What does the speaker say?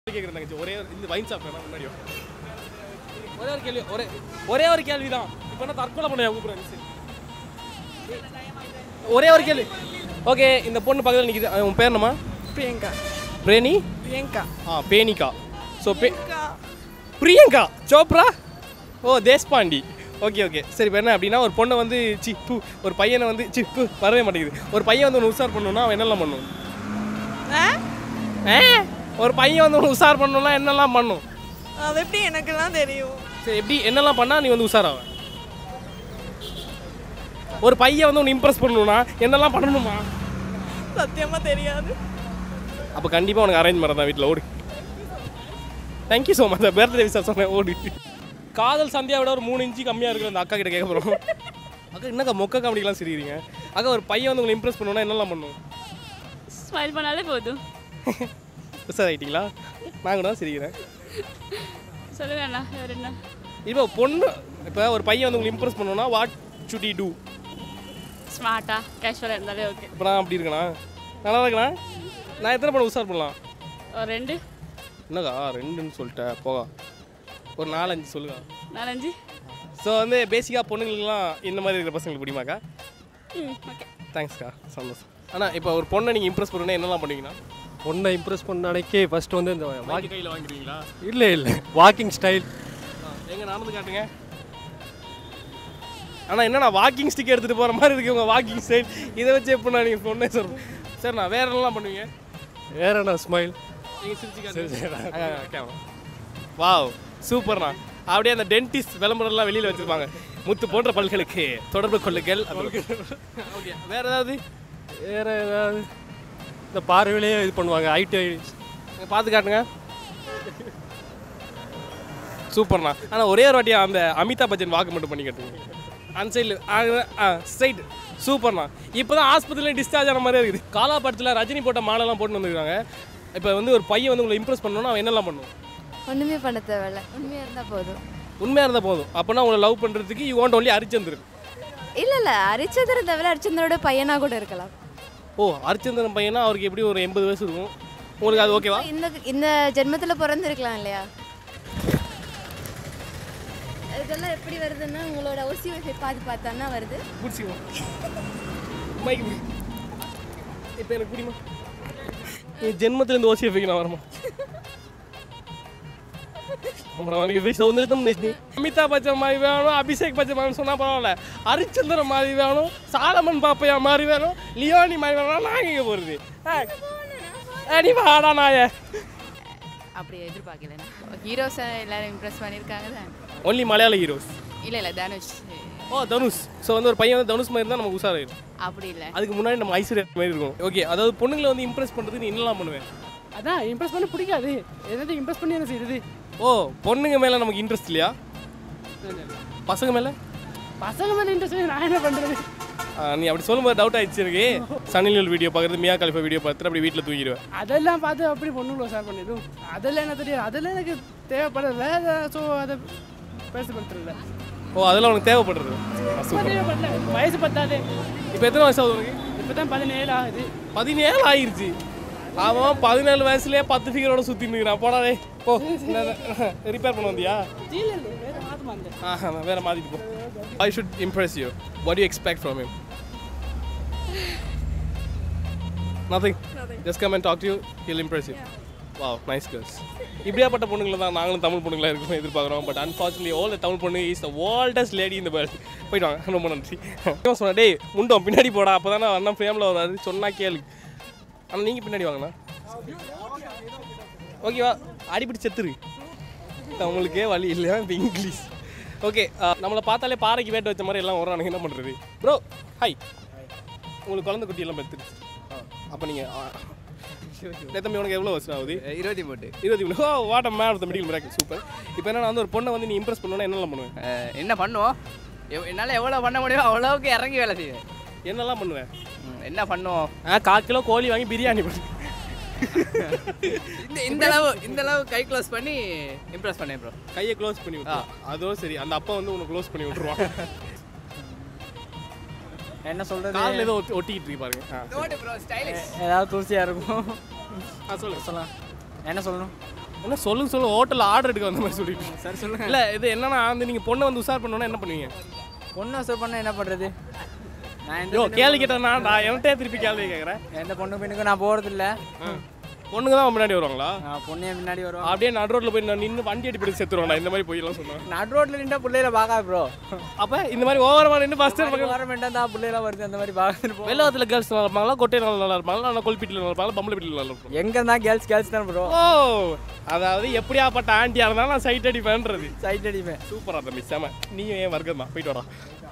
கேட்குறேன் தங்கச்சி ஒரே ஒரு- இந்த வைன் ஷாப் வேணா முன்னாடி வா. ஒரே ஒரு கேள்வி ஒரே ஒரே ஒரு கேள்வி தான் இப்போ என்ன தற்கொலை பண்ண கூப்பிடுறேன் சரி ஒரே ஒரு கேள்வி ஓகே இந்த பொண்ணு பக்கத்தில் நிற்கிது அஹ் உன் பேர் என்னம்மா பிரியங்கா பிரேனி பிரியங்கா ஆ பேனிகா ஸோ பே பிரியங்கா சோப்ரா ஓ தேஷ்பாண்டி ஓகே ஓகே சரி இப்போ என்ன அப்படின்னா ஒரு பொண்ணை வந்து சி பூ ஒரு பையனை வந்து சி பூ வரவே மாட்டேங்குது ஒரு பையன் வந்து ஒன்று உஷார் பண்ணணும்னா அவன் என்னெல்லாம் பண்ணும் ஏ ஒரு பையன் வந்து ஒன்று உஷார் பண்ணணும்னா என்னெல்லாம் பண்ணும் அது எப்படி எனக்குலாம் தெரியும் சரி எப்படி என்னெல்லாம் பண்ணால் நீ வந்து உஷாராவ ஒரு பையன் வந்து ஒன்று இம்ப்ரெஸ் பண்ணணும்னா என்னெல்லாம் பண்ணணுமா சத்தியமா தெரியாது அப்போ கண்டிப்பாக உனக்கு அரேஞ்ச் பண்ண தான் வீட்டில் ஓடு தேங்க்யூ ஸோ மச் பர்த்டே விசா சொன்னேன் ஓடு காதல் சந்தியா விட ஒரு மூணு இன்ச்சு கம்மியாக இருக்கிற அந்த அக்கா கிட்ட கேட்க போகிறோம் அக்கா என்னக்கா மொக்க காமெடிலாம் சிரிக்கிறீங்க அக்கா ஒரு பையன் வந்து உங்களை இம்ப்ரெஸ் பண்ணணும்னா என்னெல்லாம் பண்ணும் ஸ்மைல் பண்ணாலே போதும் உஷார் ஆகிட்டீங்களா நான் கூட தான் சிரிக்கிறேன் சொல்லுங்க அண்ணா வேறு என்ன இப்போ பொண்ணு இப்போ ஒரு பையன் வந்து உங்களை இம்ப்ரெஸ் பண்ணணும்னா வாட் சுட் யூ டூ ஸ்மார்ட்டா கேஷுவலாக இருந்தாலே ஓகே இப்போ நான் அப்படி இருக்கேனா நல்லா இருக்கேனா நான் எத்தனை பண்ண உஷார் பண்ணலாம் ஒரு ரெண்டு என்னக்கா ரெண்டுன்னு சொல்லிட்டேன் போகா ஒரு நாலஞ்சு சொல்லுங்க நாலஞ்சு ஸோ வந்து பேசிக்காக பொண்ணுங்களுக்குலாம் இந்த மாதிரி இருக்கிற பசங்களுக்கு பிடிக்குமாக்கா ம் ஓகே தேங்க்ஸ்க்கா சந்தோஷம் ஆனால் இப்போ ஒரு பொண்ணை நீங்கள் இம்ப்ரெஸ் பண்ணணும்னா என்னெல்லாம் பண்ணுவீங்கன்னா பொண்ணை இம்ப்ரெஸ் பண்ண அன்னைக்கு ஃபர்ஸ்ட் வந்து இந்த வாங்கி கையில் வாங்கிடுவீங்களா இல்லை இல்லை வாக்கிங் ஸ்டைல் எங்கே நடந்து காட்டுங்க ஆனால் என்னண்ணா வாக்கிங் ஸ்டிக் எடுத்துகிட்டு போகிற மாதிரி இருக்கு உங்கள் வாக்கிங் ஸ்டைல் இதை வச்சு எப்படிண்ணா நீங்கள் பொண்ணே சொல்கிறேன் சரி நான் வேற என்னலாம் பண்ணுவீங்க வேற என்ன ஸ்மைல் நீங்கள் சிரிச்சு வாவ் சூப்பர்ண்ணா அப்படியே அந்த டென்டிஸ்ட் விளம்பரம்லாம் வெளியில் வச்சுருப்பாங்க முத்து போன்ற பல்களுக்கு தொடர்பு கொள்ளுங்கள் ஓகே வேற ஏதாவது வேற ஏதாவது இந்த பார்வையிலேயே இது பண்ணுவாங்க ஐடி இங்க பார்த்து காட்டுங்க சூப்பர்ண்ணா ஆனால் ஒரே ஒரு வாட்டி அந்த அமிதாப் பச்சன் வாக்கு மட்டும் பண்ணி கட்டுங்க அந்த சைடில் ஆ சைடு சூப்பர்ண்ணா இப்போ தான் ஆஸ்பத்திரியில் டிஸ்சார்ஜ் ஆன மாதிரியே இருக்குது காலா படத்தில் ரஜினி போட்ட மாலைலாம் போட்டு வந்துருக்காங்க இப்போ வந்து ஒரு பையன் வந்து உங்களை இம்ப்ரெஸ் பண்ணணும்னா அவன் என்னெல்லாம் பண்ணும் ஒன்றுமே பண்ண தேவையில்ல உண்மையாக இருந்தால் போதும் உண்மையாக இருந்தால் போதும் அப்போனா உங்களை லவ் பண்ணுறதுக்கு யூ வாண்ட் ஒன்லி அரிச்சந்திரன் இல்லை இல்லை அரிச்சந்திரன் தவிர அரிச்சந்திரோட பையனாக கூட இருக்கலாம் ஓ அரிச்சந்திரன் பையனா அவருக்கு எப்படி ஒரு எண்பது வயசு இருக்கும் உங்களுக்கு அது ஓகேவா இந்த இந்த ஜென்மத்தில் பிறந்திருக்கலாம் இல்லையா இதெல்லாம் எப்படி வருதுன்னா உங்களோட ஓசி வைஃபை பார்த்து பார்த்தான்னா வருது பிடிச்சிக்குவோம் மைக் இப்போ எனக்கு பிடிமா என் ஜென்மத்தில் இந்த ஓசியை போய் நான் வரமா அப்புறம் அவனுக்கு போய் சௌந்தரியம் பேசி அமிதாப் பச்சன் மாதிரி வேணும் அபிஷேக் பச்சன் மாதிரி சொன்னால் பரவாயில்ல ஹரிச்சந்திரன் மாதிரி வேணும் சாலமன் பாப்பையா மாதிரி வேணும் லியோனி மாதிரி வேணும் நாங்கள் இங்கே போகிறது நீ வாடா நாய அப்படி எதிர்பார்க்கல ஹீரோஸை எல்லாரும் இம்ப்ரெஸ் பண்ணியிருக்காங்க தான் ஒன்லி மலையாள ஹீரோஸ் இல்லை இல்லை தனுஷ் ஓ தனுஷ் ஸோ வந்து ஒரு பையன் வந்து தனுஷ் மாதிரி இருந்தால் நமக்கு உஷாராயிடும் அப்படி இல்லை அதுக்கு முன்னாடி நம்ம ஐஸ்வர்யா மாதிரி இருக்கும் ஓகே அதாவது பொண்ணுங்களை வந்து இம்ப்ரெஸ் பண்ணுறதுக்கு நீ என்னலாம் பண்ணுவேன் அதான் இம்ப்ரெஸ் பண்ண பிடிக்காது எதாவது இம்ப்ரெஸ் பண்ணி என்ன செய்யுது ஓ பொண்ணுங்க மேலே நமக்கு இன்ட்ரெஸ்ட் இல்லையா பசங்க மேலே பசங்க மேலே இன்ட்ரெஸ்ட் நான் என்ன பண்ணுறது நீ அப்படி சொல்லும்போது டவுட் ஆயிடுச்சு எனக்கு சனிலியல் வீடியோ பார்க்குறது மியா கலிஃபா வீடியோ பார்த்துட்டு அப்படி வீட்டில் தூங்கிடுவேன் அதெல்லாம் பார்த்து அப்படி பொண்ணுங்களை ஷேர் பண்ணிடும் அதெல்லாம் என்ன தெரியாது அதெல்லாம் எனக்கு தேவைப்படல ஸோ அதை பேசப்படுத்துறதில்ல ஓ அதெல்லாம் உனக்கு தேவைப்படுறது தேவைப்படல வயசு பத்தாது இப்போ எத்தனை வயசு ஆகுது உனக்கு இப்போ தான் பதினேழு ஆகுது பதினேழு ஆயிருச்சு அவன் பதினேழு வயசுலயே பத்து ஃபிகரோட சுற்றி நிற்கிறான் போடாதே போ ரிப்பேர் பண்ண வந்தியா இல்லை இல்லை வேறு மாதம் வந்தேன் ஆஹா நான் வேற மாத்திட்டு போ I should impress you what you expect from him nothing just come and talk to you he'll impress you wow nice girls இப்படியாப்பட்ட பொண்ணுங்களை தான் நாங்களும் தமிழ் பொண்ணுங்களா இருக்கணும் எதிர்பார்க்குறோம் but unfortunately all the Tamil பொண்ணு இஸ் த ஓல்டஸ்ட் லேடி இந்த வேர்ல்டு போயிட்டு வாங்க ரொம்ப நன்றி இவன் சொன்னா டேய் முண்டம் பின்னாடி போடா அப்போ தானே அண்ணன் ஃப்ரேமில் வராது சொன்னா கேளு ஆனால் நீங்கள் பின்னாடி வாங்கண்ணா ஓகேவா அடிப்படி செத்துரு நம்மளுக்கே வழி இல்லையா இப்போ இங்கிலீஷ் ஓகே நம்மளை பார்த்தாலே பாறைக்கு வேட்டு வச்ச மாதிரி எல்லாம் வரும் என்ன பண்ணுறது ப்ரோ ஹாய் உங்களுக்கு குழந்தை குட்டி எல்லாம் பெற்றுருச்சு அப்போ நீங்கள் தம்பி உனக்கு எவ்வளோ வருஷம் ஆகுது இருபத்தி மூணு இருபத்தி மூணு oh what a man of the medical miracle super இப்போ என்ன வந்து ஒரு பொண்ணை வந்து நீ இம்ப்ரெஸ் பண்ணணும்னா என்னெல்லாம் பண்ணுவேன் அஹ், என்ன பண்ணுவோம் எவ்- என்னால எவ்வளோ பண்ண முடியுமோ அவ்வளோவுக்கு இறங்கி வேலை செய்வேன் என்னெல்லாம் பண்ணுவேன் ம், என்ன பண்ணுவோம் ஆ கால் கிலோ கோழி வாங்கி பிரியாணி பண்ணு இந்த இந்த அளவு இந்த அளவு கை க்ளோஸ் பண்ணி இம்ப்ரெஸ் பண்ணேன் ப்ரோ கையை க்ளோஸ் பண்ணி விட்டு அதோ சரி அந்த அப்பா வந்து உனக்கு க்ளோஸ் பண்ணி விட்டுருவான் என்ன சொல்றது காலில் ஏதோ ஒட்டி- ஒட்டிக்கிட்டு இருக்கு பாருங்க ஆ, நோட்டு ப்ரோ ஸ்டைலிஷ் ஏதாவது தூசியா இருக்கும் ஆ சொல்லுங்க சொல்லலாம் என்ன சொல்லணும் என்ன சொல்லுங்க சொல்லுங்க ஹோட்டலில் ஆர்டர் எடுக்க வந்த மாதிரி சொல்லிட்டு சார் சொல்லுங்க இல்லை இது என்னன்னா வந்து நீங்கள் பொண்ணை வந்து உஷார் பண்ணணும்னா என்ன பண்ணுவீங்க பொண்ணு வசூல் பண்ண என்ன பண்ணுறது நான் எந்த யோ பொண்ணு- கேள்வி கேட்டேன்னா நான் என்கிட்டே திருப்பி கேள்வி கேட்குறேன் எந்த பொண்ணு பெண்ணுக்கும் நான் போகிறதில்ல பொண்ணுங்க தான் முன்னாடி வருவாங்களா பொண்ணு என் பின்னாடி வருவான் அப்படியே நடு ரோட்டில் போய் நான் நின்று வண்டி அடிப்படி செத்துருவேன் இந்த மாதிரி போயெல்லாம் சொன்னேன் நடு ரோட்டில் நின்றா பிள்ளையில பார்க்காது ப்ரோ அப்போ இந்த மாதிரி ஓவரமாக நின்று ஃபஸ்ட்டு கவர்மெண்ட்டாக தான் பிள்ளைலாம் வருது அந்த மாதிரி பார்த்துட்டு போ வெள்ளவத்தில் கேர்ள்ஸ் நல்லா இருப்பாங்களா கொட்டை நல்லா நல்லா இருப்பாங்களா இல்லை கொல்பீட்டில் நல்லா இருப்பாங்களா பம்பளை பீட்டில் நல்லா இருப்பாங்க எங்கே இருந்தால் கேர்ள்ஸ் கேர்ள்ஸ் தான் ப்ரோ ஓ அதாவது எப்படியாப்பட்ட ஆண்டியாக இருந்தாலும் நான் சைட் அடிப்பேன்றது சைட் அடிப்பேன் சூப்பராக தம்பி செம நீயும் ஏன் வர்க்கம் தான் போயிட்டு வரா